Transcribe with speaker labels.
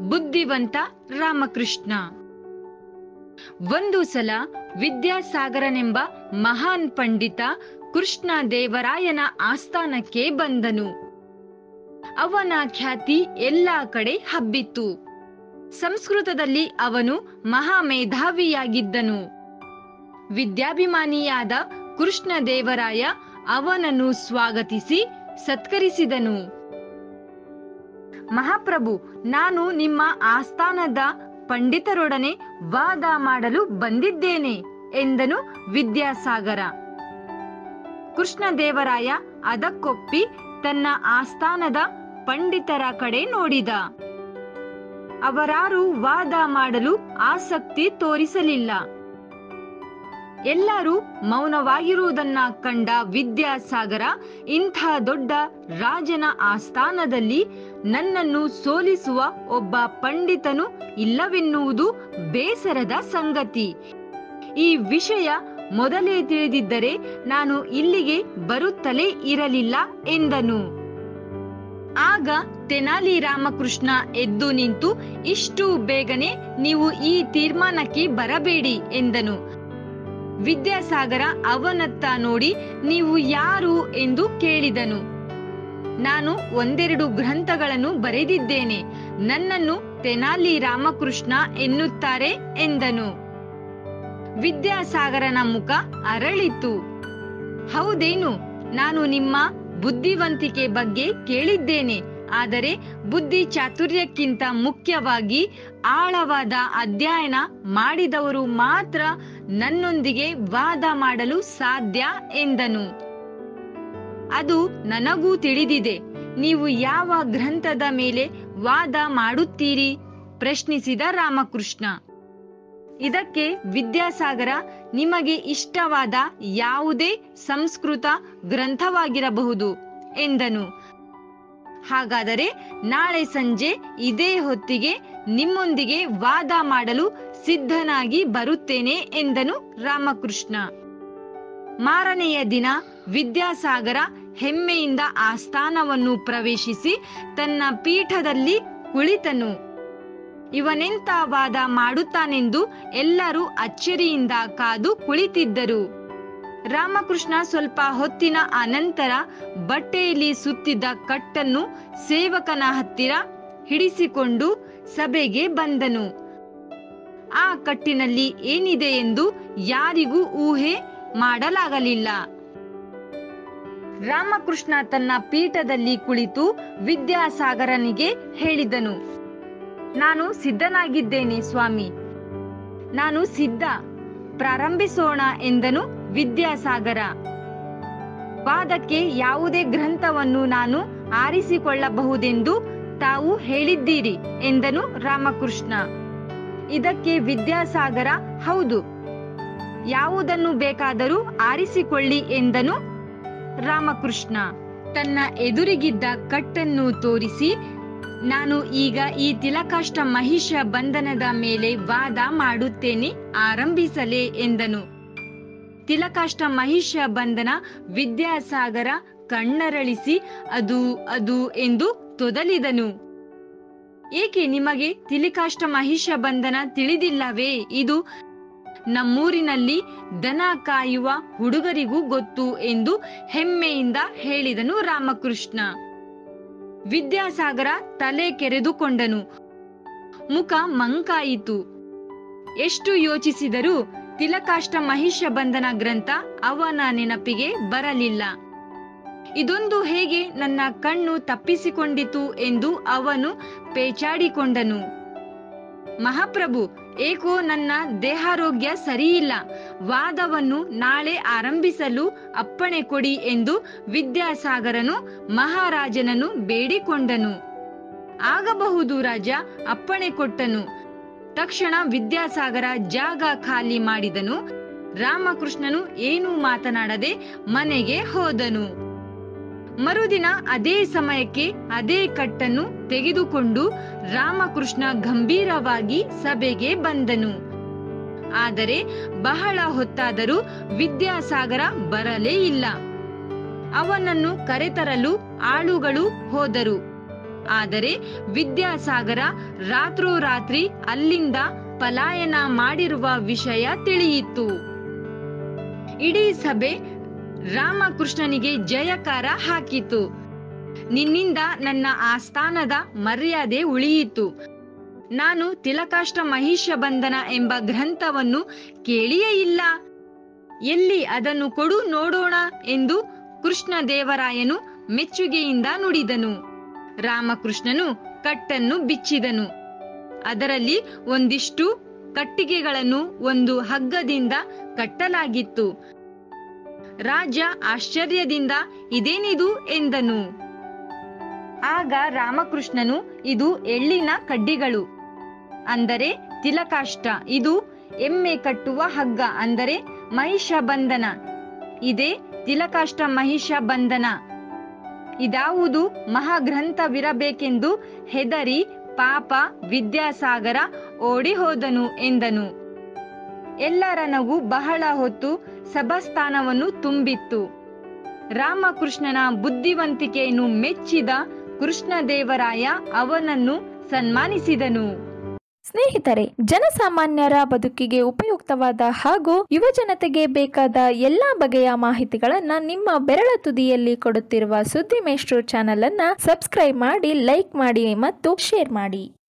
Speaker 1: ಬುದ್ಧಿವಂತ ರಾಮಕೃಷ್ಣ ಒಂದು ಸಲ ವಿದ್ಯಾಸಾಗರನೆಂಬ ಮಹಾನ್ ಪಂಡಿತ ಕೃಷ್ಣ ದೇವರಾಯನ ಆಸ್ಥಾನಕ್ಕೆ ಬಂದನು ಅವನ ಖ್ಯಾತಿ ಎಲ್ಲಾ ಕಡೆ ಹಬ್ಬಿತ್ತು ಸಂಸ್ಕೃತದಲ್ಲಿ ಅವನು ಮಹಾಮೇಧಾವಿಯಾಗಿದ್ದನು ವಿದ್ಯಾಭಿಮಾನಿಯಾದ ಕೃಷ್ಣ ದೇವರಾಯ ಅವನನ್ನು ಸ್ವಾಗತಿಸಿ ಸತ್ಕರಿಸಿದನು ಮಹಾಪ್ರಭು ನಾನು ನಿಮ್ಮ ಆಸ್ಥಾನದ ಪಂಡಿತರೊಡನೆ ವಾದ ಮಾಡಲು ಬಂದಿದ್ದೇನೆ ಎಂದನು ವಿದ್ಯಾಸಾಗರ ಕೃಷ್ಣದೇವರಾಯ ಅದಕ್ಕೊಪ್ಪಿ ತನ್ನ ಆಸ್ಥಾನದ ಪಂಡಿತರ ಕಡೆ ನೋಡಿದ ಅವರಾರು ವಾದ ಮಾಡಲು ಆಸಕ್ತಿ ತೋರಿಸಲಿಲ್ಲ ಎಲ್ಲರೂ ಮೌನವಾಗಿರುವುದನ್ನ ಕಂಡ ವಿದ್ಯಾಸಾಗರ ಇಂಥ ದೊಡ್ಡ ರಾಜನ ಆಸ್ಥಾನದಲ್ಲಿ ನನ್ನನ್ನು ಸೋಲಿಸುವ ಒಬ್ಬ ಪಂಡಿತನು ಇಲ್ಲವೆನ್ನುವುದು ಬೇಸರದ ಸಂಗತಿ ಈ ವಿಷಯ ಮೊದಲೇ ತಿಳಿದಿದ್ದರೆ ನಾನು ಇಲ್ಲಿಗೆ ಬರುತ್ತಲೇ ಇರಲಿಲ್ಲ ಎಂದನು ಆಗ ತೆನಾಲಿ ರಾಮಕೃಷ್ಣ ಎದ್ದು ನಿಂತು ಇಷ್ಟು ಬೇಗನೆ ನೀವು ಈ ತೀರ್ಮಾನಕ್ಕೆ ಬರಬೇಡಿ ಎಂದನು ವಿದ್ಯಾಸಾಗರ ಅವನತ್ತ ನೋಡಿ ನೀವು ಯಾರು ಎಂದು ಕೇಳಿದನು ನಾನು ಒಂದೆರಡು ಗ್ರಂಥಗಳನ್ನು ಬರೆದಿದ್ದೇನೆ ನನ್ನನ್ನು ತೆನಾಲಿ ರಾಮಕೃಷ್ಣ ಎನ್ನುತ್ತಾರೆ ಎಂದನು ವಿದ್ಯಾಸಾಗರನ ಮುಖ ಅರಳಿತು ಹೌದೇನು ನಾನು ನಿಮ್ಮ ಬುದ್ಧಿವಂತಿಕೆ ಬಗ್ಗೆ ಕೇಳಿದ್ದೇನೆ ಆದರೆ ಬುದ್ಧಿ ಚಾತುರ್ಯಕ್ಕಿಂತ ಮುಖ್ಯವಾಗಿ ಆಳವಾದ ಅಧ್ಯಯನ ಮಾಡಿದವರು ಮಾತ್ರ ನನ್ನೊಂದಿಗೆ ವಾದ ಮಾಡಲು ಸಾಧ್ಯ ಎಂದನು ಅದು ನನಗೂ ತಿಳಿದಿದೆ ನೀವು ಯಾವ ಗ್ರಂಥದ ಮೇಲೆ ವಾದ ಮಾಡುತ್ತೀರಿ ಪ್ರಶ್ನಿಸಿದ ರಾಮಕೃಷ್ಣ ಇದಕ್ಕೆ ವಿದ್ಯಾಸಾಗರ ನಿಮಗೆ ಇಷ್ಟವಾದ ಯಾವುದೇ ಸಂಸ್ಕೃತ ಗ್ರಂಥವಾಗಿರಬಹುದು ಎಂದನು ಹಾಗಾದರೆ ನಾಳೆ ಸಂಜೆ ಇದೇ ಹೊತ್ತಿಗೆ ನಿಮ್ಮೊಂದಿಗೆ ವಾದ ಮಾಡಲು ಸಿದ್ಧನಾಗಿ ಬರುತ್ತೇನೆ ಎಂದನು ರಾಮಕೃಷ್ಣ ಮಾರನೆಯ ದಿನ ವಿದ್ಯಾಸಾಗರ ಹೆಮ್ಮೆಯಿಂದ ಆಸ್ಥಾನವನ್ನು ಪ್ರವೇಶಿಸಿ ತನ್ನ ಪೀಠದಲ್ಲಿ ಕುಳಿತನು ಇವನೆಂತ ವಾದ ಮಾಡುತ್ತಾನೆಂದು ಎಲ್ಲರೂ ಅಚ್ಚರಿಯಿಂದ ಕಾದು ಕುಳಿತಿದ್ದರು ರಾಮಕೃಷ್ಣ ಸ್ವಲ್ಪ ಹೊತ್ತಿನ ಅನಂತರ ಬಟ್ಟೆಯಲ್ಲಿ ಸುತ್ತಿದ್ದ ಕಟ್ಟನ್ನು ಸೇವಕನ ಹತ್ತಿರ ಹಿಡಿಸಿಕೊಂಡು ಸಭೆಗೆ ಬಂದನು ಆ ಕಟ್ಟಿನಲ್ಲಿ ಏನಿದೆ ಎಂದು ಯಾರಿಗೂ ಊಹೆ ಮಾಡಲಾಗಲಿಲ್ಲ ರಾಮಕೃಷ್ಣ ತನ್ನ ಪೀಠದಲ್ಲಿ ಕುಳಿತು ವಿದ್ಯಾಸಾಗರನಿಗೆ ಹೇಳಿದನು ನಾನು ಸಿದ್ಧನಾಗಿದ್ದೇನೆ ಸ್ವಾಮಿ ನಾನು ಸಿದ್ಧ ಪ್ರಾರಂಭಿಸೋಣ ಎಂದನು ವಿದ್ಯಾಸಾಗರ ವಾದಕ್ಕೆ ಯಾವುದೇ ಗ್ರಂಥವನ್ನು ನಾನು ಆರಿಸಿಕೊಳ್ಳಬಹುದೆಂದು ತಾವು ಹೇಳಿದ್ದೀರಿ ಎಂದನು ರಾಮಕೃಷ್ಣ ಇದಕ್ಕೆ ವಿದ್ಯಾಸಾಗರ ಹೌದು ಯಾವುದನ್ನು ಬೇಕಾದರೂ ಆರಿಸಿಕೊಳ್ಳಿ ಎಂದನು ರಾಮಕೃಷ್ಣ ತನ್ನ ಎದುರಿಗಿದ್ದ ಕಟ್ಟನ್ನು ತೋರಿಸಿ ನಾನು ಈಗ ಈ ತಿಲಕಾಷ್ಟ ಮಹಿಷ ಬಂಧನದ ಮೇಲೆ ವಾದ ಮಾಡುತ್ತೇನೆ ಆರಂಭಿಸಲೇ ಎಂದನು ತಿಲಕಾಷ್ಟ ಮಹಿಷ ಬಂಧನ ವಿದ್ಯಾಸಾಗರ ಕಣ್ಣರಳಿಸಿ ಅದು ಅದು ಎಂದು ತೊದಲಿದನು ಏಕೆ ನಿಮಗೆ ತಿಲಿಕಾಷ್ಟ ಮಹಿಷ ಬಂಧನ ತಿಳಿದಿಲ್ಲವೇ ಇದು ನಮ್ಮೂರಿನಲ್ಲಿ ದನ ಕಾಯುವ ಹುಡುಗರಿಗೂ ಗೊತ್ತು ಎಂದು ಹೆಮ್ಮೆಯಿಂದ ಹೇಳಿದನು ರಾಮಕೃಷ್ಣ ವಿದ್ಯಾಸಾಗರ ತಲೆ ಕೆರೆದುಕೊಂಡನು ಮುಖ ಮಂಕಾಯಿತು ಎಷ್ಟು ಯೋಚಿಸಿದರೂ ತಿಲಕಾಷ್ಟ ಮಹಿಷ ಬಂಧನ ಗ್ರಂಥ ಅವನ ನೆನಪಿಗೆ ಬರಲಿಲ್ಲ ಇದೊಂದು ಹೇಗೆ ನನ್ನ ಕಣ್ಣು ತಪ್ಪಿಸಿಕೊಂಡಿತು ಎಂದು ಅವನು ಪೇಚಾಡಿಕೊಂಡನು ಮಹಾಪ್ರಭು ಏಕೋ ನನ್ನ ದೇಹಾರೋಗ್ಯ ಸರಿಯಿಲ್ಲ ವಾದವನ್ನು ನಾಳೆ ಆರಂಭಿಸಲು ಅಪ್ಪಣೆ ಕೊಡಿ ಎಂದು ವಿದ್ಯಾಸಾಗರನು ಮಹಾರಾಜನನ್ನು ಬೇಡಿಕೊಂಡನು ಆಗಬಹುದು ರಾಜ ಅಪ್ಪಣೆ ಕೊಟ್ಟನು ತಕ್ಷಣ ವಿದ್ಯಾಸಾಗರ ಜಾಗ ಖಾಲಿ ಮಾಡಿದನು ರಾಮಕೃಷ್ಣನು ಏನೂ ಮಾತನಾಡದೆ ಮನೆಗೆ ಹೋದನು ಮರುದಿನ ಅದೇ ಸಮಯಕ್ಕೆ ಅದೇ ಕಟ್ಟನ್ನು ತೆಗೆದುಕೊಂಡು ರಾಮಕೃಷ್ಣ ಗಂಭೀರವಾಗಿ ಸಭೆಗೆ ಬಂದನು ಆದರೆ ಬಹಳ ಹೊತ್ತಾದರೂ ವಿದ್ಯಾಸಾಗರ ಬರಲೇ ಇಲ್ಲ ಅವನನ್ನು ಕರೆತರಲು ಆಳುಗಳು ಹೋದರು ಆದರೆ ವಿದ್ಯಾಸಾಗರ ರಾತ್ರೋರಾತ್ರಿ ಅಲ್ಲಿಂದ ಪಲಾಯನ ಮಾಡಿರುವ ವಿಷಯ ತಿಳಿಯಿತು ಇಡೀ ಸಭೆ ರಾಮಕೃಷ್ಣನಿಗೆ ಜಯಕಾರ ಹಾಕಿತು ನಿನ್ನಿಂದ ನನ್ನ ಆಸ್ಥಾನದ ಮರ್ಯಾದೆ ಉಳಿಯಿತು ನಾನು ತಿಲಕಾಷ್ಟ ಮಹಿಷ ಬಂಧನ ಎಂಬ ಗ್ರಂಥವನ್ನು ಕೇಳಿಯೇ ಇಲ್ಲ ಎಲ್ಲಿ ಅದನ್ನು ಕೊಡು ನೋಡೋಣ ಎಂದು ಕೃಷ್ಣದೇವರಾಯನು ಮೆಚ್ಚುಗೆಯಿಂದ ನುಡಿದನು ರಾಮಕೃಷ್ಣನು ಕಟ್ಟನ್ನು ಬಿಚ್ಚಿದನು ಅದರಲ್ಲಿ ಒಂದಿಷ್ಟು ಕಟ್ಟಿಗೆಗಳನ್ನು ಒಂದು ಹಗ್ಗದಿಂದ ಕಟ್ಟಲಾಗಿತ್ತು ರಾಜ ಆಶ್ಚರ್ಯದಿಂದ ಇದೇನಿದು ಎಂದನು ಆಗ ರಾಮಕೃಷ್ಣನು ಇದು ಎಳ್ಳಿನ ಕಡ್ಡಿಗಳು ಅಂದರೆ ತಿಲಕಾಷ್ಟ ಇದು ಎಮ್ಮೆ ಕಟ್ಟುವ ಹಗ್ಗ ಅಂದರೆ ಮಹಿಷ ಬಂಧನ ಇದೇ ತಿಲಕಾಷ್ಟ ಮಹಿಷ ಬಂಧನ ಇದಾವುದು ಮಹಾಗ್ರಂಥವಿರಬೇಕೆಂದು ಹೆದರಿ ಪಾಪ ವಿದ್ಯಾಸಾಗರ ಓಡಿ ಹೋದನು ಎಂದನು ಎಲ್ಲರ ನಗು ಬಹಳ ಹೊತ್ತು ಸಭಾಸ್ಥಾನವನ್ನು ತುಂಬಿತ್ತು ರಾಮಕೃಷ್ಣನ ಬುದ್ಧಿವಂತಿಕೆಯನ್ನು ಮೆಚ್ಚಿದ ಕೃಷ್ಣದೇವರಾಯ ಅವನನ್ನು ಸನ್ಮಾನಿಸಿದನು
Speaker 2: ಸ್ನೇಹಿತರೆ ಜನಸಾಮಾನ್ಯರ ಬದುಕಿಗೆ ಉಪಯುಕ್ತವಾದ ಹಾಗೂ ಯುವಜನತೆಗೆ ಬೇಕಾದ ಎಲ್ಲಾ ಬಗೆಯ ಮಾಹಿತಿಗಳನ್ನ ನಿಮ್ಮ ಬೆರಳ ತುದಿಯಲ್ಲಿ ಕೊಡುತ್ತಿರುವ ಸುದ್ದಿ ಮೇಷ್ಟ್ರು ಚಾನೆಲ್ ಅನ್ನ ಸಬ್ಸ್ಕ್ರೈಬ್ ಮಾಡಿ ಲೈಕ್ ಮಾಡಿ ಮತ್ತು ಶೇರ್ ಮಾಡಿ